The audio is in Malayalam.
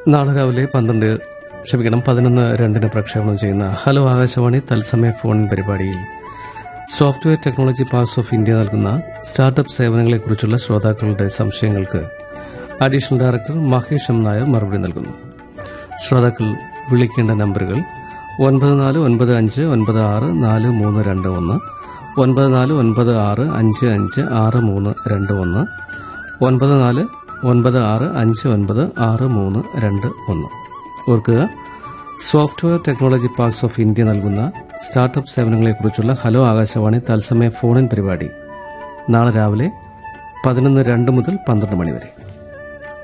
നാളെ രാവിലെ പന്ത്രണ്ട് ക്ഷമിക്കണം പതിനൊന്ന് രണ്ടിന് പ്രക്ഷേപണം ചെയ്യുന്ന ഹലോ ആകാശവാണി തത്സമയ ഫോൺ പരിപാടിയിൽ software technology parks of India നൽകുന്ന സ്റ്റാർട്ടപ്പ് സേവനങ്ങളെക്കുറിച്ചുള്ള ശ്രോതാക്കളുടെ സംശയങ്ങൾക്ക് additional director Mahesh M Nair മറുപടി നൽകുന്നു ശ്രോതാക്കൾ വിളിക്കേണ്ട നമ്പറുകൾ ഒൻപത് നാല് ഒൻപത് അഞ്ച് ഒൻപത് ആറ് നാല് മൂന്ന് രണ്ട് ഒന്ന് ഒൻപത് നാല് ഒൻപത് ആറ് അഞ്ച് അഞ്ച് ആറ് മൂന്ന് രണ്ട് ഒന്ന് ഒൻപത് നാല് ഒൻപത് ആറ് അഞ്ച് ഒൻപത് ആറ് മൂന്ന് രണ്ട് ഒന്ന് ഓർക്കുക software technology parks of India നൽകുന്ന സ്റ്റാർട്ടപ്പ് സേവനങ്ങളെക്കുറിച്ചുള്ള ഹലോ ആകാശവാണി തത്സമയ ഫോണിൻ പരിപാടി നാളെ രാവിലെ പതിനൊന്ന് രണ്ട് മുതൽ പന്ത്രണ്ട് മണി വരെ